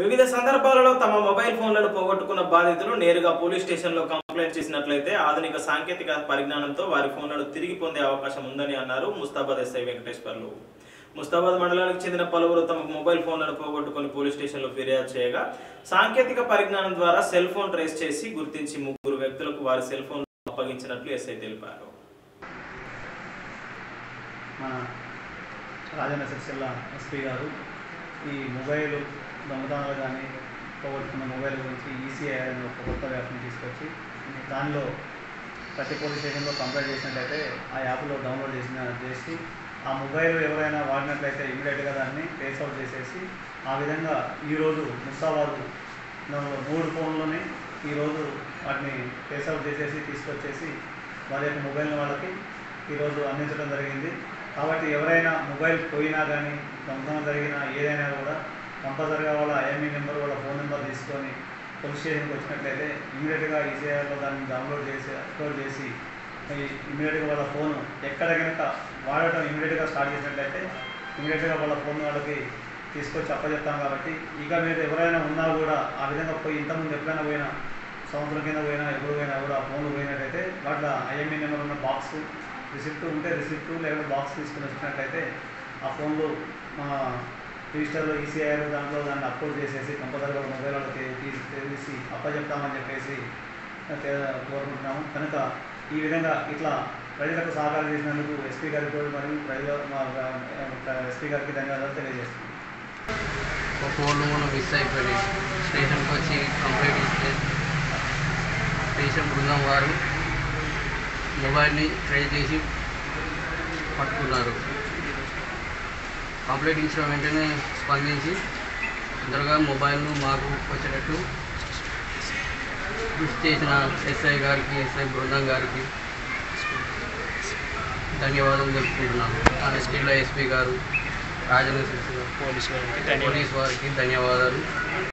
వివిధ సందర్భాలలో తమ మొబైల్ ఫోన్లను పోగొట్టుకున్న బాధితులు నేరుగా పోలీస్ స్టేషన్లో కంప్లైంట్ చేసినట్లయితే ఆధునిక సాంకేతిక పరిజ్ఞానంతో వారి ఫోన్లను తిరిగి పొందే అవకాశం ఉందని అన్నారు ముస్తాబాద్ ఎస్ఐ వెంకటేశ్వర్లు ముస్తాబాద్ మండలానికి చెందిన పలువురు తమ మొబైల్ ఫోన్లను పోగొట్టుకుని పోలీస్ స్టేషన్లో ఫిర్యాదు చేయగా సాంకేతిక పరిజ్ఞానం ద్వారా సెల్ ఫోన్ ట్రేస్ చేసి గుర్తించి ముగ్గురు వ్యక్తులకు వారి సెల్ ఫోన్ అప్పగించినట్లు ఎస్ఐ తెలిపారు మన రాజన్న సిరిసిల్ల ఎస్పీ గారు ఈ మొబైల్ దొంగతనాలు కానీ పోగొట్టుకున్న మొబైల్ గురించి ఈసీఐ అనే ఒక కొత్త యాప్ని తీసుకొచ్చి దానిలో ప్రతి పోలీస్ స్టేషన్లో కంప్లైంట్ చేసినట్లయితే ఆ యాప్లో డౌన్లోడ్ చేసిన చేసి ఆ మొబైల్ ఎవరైనా వాడినట్లయితే ఇమీడియట్గా దాన్ని ట్రేస్ అవుట్ చేసేసి ఆ విధంగా ఈరోజు ముస్తాబాదు దానిలో మూడు ఫోన్లోనే ఈరోజు వాటిని ట్రేస్ అవుట్ చేసేసి తీసుకొచ్చేసి వారి యొక్క మొబైల్ వాళ్ళకి ఈరోజు అందించడం జరిగింది కాబట్టి ఎవరైనా మొబైల్ పోయినా కానీ దొంగతనం జరిగినా ఏదైనా కూడా కంపల్సరీగా వాళ్ళ ఐఎంఈ నెంబర్ వాళ్ళ ఫోన్ నెంబర్ తీసుకొని పోలీస్ స్టేషన్కి వచ్చినట్లయితే ఇమీడియట్గా ఈసీఆర్లో దాన్ని డౌన్లోడ్ చేసి అప్లోడ్ చేసి ఇమీడియట్గా వాళ్ళ ఫోన్ ఎక్కడ కనుక వాడటం ఇమీడియట్గా స్టార్ట్ చేసినట్లయితే ఇమీడియట్గా వాళ్ళ ఫోన్ వాళ్ళకి తీసుకొచ్చి అప్పచెప్తాం కాబట్టి ఇక మీద ఎవరైనా ఉన్నా కూడా ఆ విధంగా పోయి ఇంతకుముందు ఎప్పుడైనా పోయినా సంవత్సరం కింద పోయినా ఎప్పుడు పోయినా కూడా ఆ ఫోన్లు పోయినట్టయితే వాటిలో ఐఎంఈ నెంబర్ ఉన్న బాక్స్ రిసిప్ట్ ఉంటే రిసిప్ట్ లేకపోతే బాక్స్ తీసుకుని వచ్చినట్టయితే ఆ ఫోన్లు మా రిజిస్టర్లో ఈసీఐఆర్ దాంట్లో దాన్ని అప్లోడ్ చేసేసి కంపల్సరీగా మొబైల్ వాళ్ళకి తీసి తీసి అప్పచెప్తామని చెప్పేసి తే- కోరుకుంటున్నాము కనుక ఈ విధంగా ఇట్లా ప్రజలకు సహకారం చేసినందుకు ఎస్పీ గారికి కూడా మరియు ప్రజల మా ఎస్పీ గారికి ధన్యవాదాలు తెలియజేస్తున్నాం ఒక ఫోన్లు మనం మిస్ అయిపోయినాయి స్టేషన్కి వచ్చి కంప్లైంట్ ఇస్తే స్టేషన్ బృందం వారు మొబైల్ని ట్రై చేసి పట్టుకున్నారు కంప్లైంట్ ఇచ్చిన వెంటనే స్పందించి తొందరగా మొబైల్ను మాకు వచ్చేటట్టు కృషి చేసిన ఎస్ఐ గారికి ఎస్ఐ బృందం గారికి ధన్యవాదాలు తెలుపుకుంటున్నాను ఎస్పీలో ఎస్పీ గారు రాజన్న సిరిసిల్ల పోలీసు వారికి ధన్యవాదాలు పోలీస్ వారికి ధన్యవాదాలు